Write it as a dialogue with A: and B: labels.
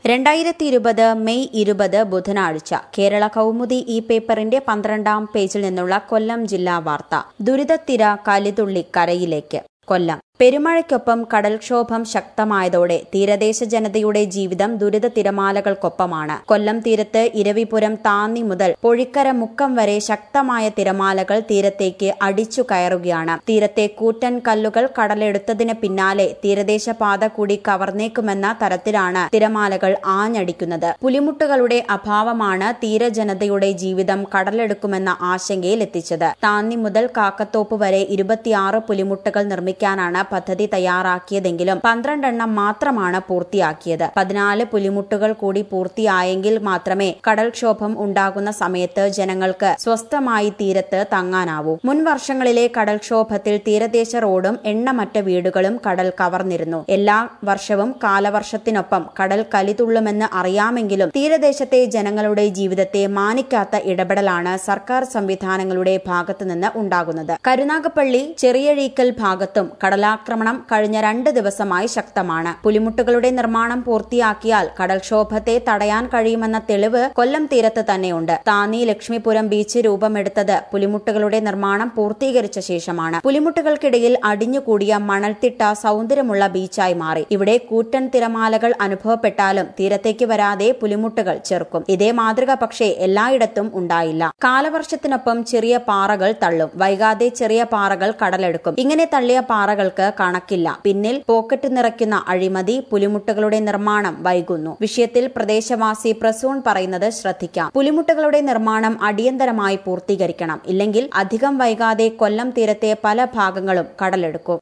A: രണ്ടായിരത്തി ഇരുപത് മെയ് ഇരുപത് ബുധനാഴ്ച കേരള കൗമുദി ഈ പേപ്പറിന്റെ പന്ത്രണ്ടാം പേജിൽ നിന്നുള്ള കൊല്ലം ജില്ലാ വാർത്ത ദുരിതത്തിര കലിതുള്ളി കരയിലേക്ക് കൊല്ലം പെരുമഴയ്ക്കൊപ്പം കടൽക്ഷോഭം ശക്തമായതോടെ തീരദേശ ജനതയുടെ ജീവിതം ദുരിത തിരമാലകൾക്കൊപ്പമാണ് കൊല്ലം തീരത്ത് ഇരവിപുരം താന്നി മുതൽ പൊഴിക്കര മുക്കം വരെ ശക്തമായ തിരമാലകൾ തീരത്തേക്ക് അടിച്ചു കയറുകയാണ് തീരത്തെ കൂറ്റൻ കല്ലുകൾ കടലെടുത്തതിന് പിന്നാലെ തീരദേശ പാത കൂടി കവർന്നേക്കുമെന്ന തരത്തിലാണ് തിരമാലകൾ ആഞ്ഞടിക്കുന്നത് പുലിമുട്ടുകളുടെ അഭാവമാണ് തീരജനതയുടെ ജീവിതം കടലെടുക്കുമെന്ന ആശങ്കയിൽ എത്തിച്ചത് താന്നി മുതൽ കാക്കത്തോപ്പ് വരെ ഇരുപത്തിയാറ് പുലിമുട്ടുകൾ നിർമ്മിക്കാനാണ് പദ്ധതി തയ്യാറാക്കിയതെങ്കിലും പന്ത്രണ്ടെണ്ണം മാത്രമാണ് പൂർത്തിയാക്കിയത് പതിനാല് പുലിമുട്ടുകൾ കൂടി പൂർത്തിയായെങ്കിൽ മാത്രമേ കടൽക്ഷോഭം ഉണ്ടാകുന്ന സമയത്ത് ജനങ്ങൾക്ക് സ്വസ്ഥമായി തീരത്ത് തങ്ങാനാവൂ മുൻ വർഷങ്ങളിലെ കടൽക്ഷോഭത്തിൽ തീരദേശ റോഡും എണ്ണമറ്റ വീടുകളും കടൽ കവർന്നിരുന്നു എല്ലാ വർഷവും കാലവർഷത്തിനൊപ്പം കടൽ കലിതുള്ളുമെന്ന് അറിയാമെങ്കിലും തീരദേശത്തെ ജനങ്ങളുടെ ജീവിതത്തെ മാനിക്കാത്ത ഇടപെടലാണ് സർക്കാർ സംവിധാനങ്ങളുടെ ഭാഗത്തുനിന്ന് ഉണ്ടാകുന്നത് കരുനാഗപ്പള്ളി ചെറിയഴീക്കൽ ഭാഗത്തും കടലാക്രമണം കഴിഞ്ഞ രണ്ട് ദിവസമായി ശക്തമാണ് പുലിമുട്ടുകളുടെ നിർമ്മാണം പൂർത്തിയാക്കിയാൽ കടൽക്ഷോഭത്തെ തടയാൻ കഴിയുമെന്ന തെളിവ് കൊല്ലം തീരത്ത് തന്നെയുണ്ട് താന്നി ലക്ഷ്മിപുരം ബീച്ച് രൂപമെടുത്തത് പുലിമുട്ടുകളുടെ നിർമ്മാണം പൂർത്തീകരിച്ച ശേഷമാണ് പുലിമുട്ടുകൾക്കിടയിൽ അടിഞ്ഞുകൂടിയ മണൽത്തിട്ട സൗന്ദര്യമുള്ള ബീച്ചായി മാറി ഇവിടെ കൂറ്റൻ തിരമാലകൾ അനുഭവപ്പെട്ടാലും തീരത്തേക്ക് വരാതെ പുലിമുട്ടുകൾ ചെറുക്കും ഇതേ മാതൃക പക്ഷേ എല്ലായിടത്തും ഉണ്ടായില്ല കാലവർഷത്തിനൊപ്പം ചെറിയ പാറകൾ തള്ളും വൈകാതെ ചെറിയ പാറകൾ കടലെടുക്കും ഇങ്ങനെ തള്ളിയ പാറകൾക്ക് കണക്കില്ല പിന്നിൽ പോക്കറ്റ് നിറയ്ക്കുന്ന അഴിമതി പുലിമുട്ടുകളുടെ നിർമ്മാണം വൈകുന്നു വിഷയത്തിൽ പ്രദേശവാസി പ്രസൂൺ പറയുന്നത് ശ്രദ്ധിക്കാം പുലിമുട്ടുകളുടെ നിർമ്മാണം അടിയന്തരമായി പൂർത്തീകരിക്കണം ഇല്ലെങ്കിൽ അധികം വൈകാതെ കൊല്ലം തീരത്തെ പല ഭാഗങ്ങളും കടലെടുക്കും